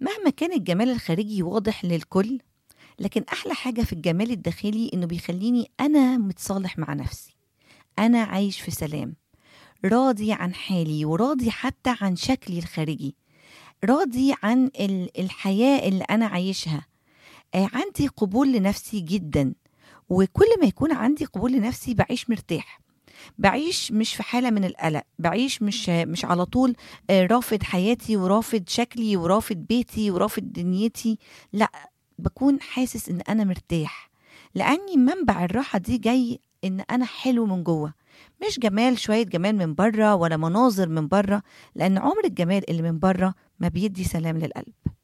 مهما كان الجمال الخارجي واضح للكل لكن أحلى حاجة في الجمال الداخلي إنه بيخليني أنا متصالح مع نفسي أنا عايش في سلام راضي عن حالي وراضي حتى عن شكلي الخارجي راضي عن ال- الحياة اللي أنا عايشها آه، عندي قبول لنفسي جدا وكل ما يكون عندي قبول لنفسي بعيش مرتاح بعيش مش في حالة من القلق بعيش مش مش على طول آه، رافض حياتي ورافض شكلي ورافض بيتي ورافض دنيتي لا بكون حاسس ان انا مرتاح لاني منبع الراحة دي جاي ان انا حلو من جوه مش جمال شوية جمال من بره ولا مناظر من بره لان عمر الجمال اللي من بره ما بيدي سلام للقلب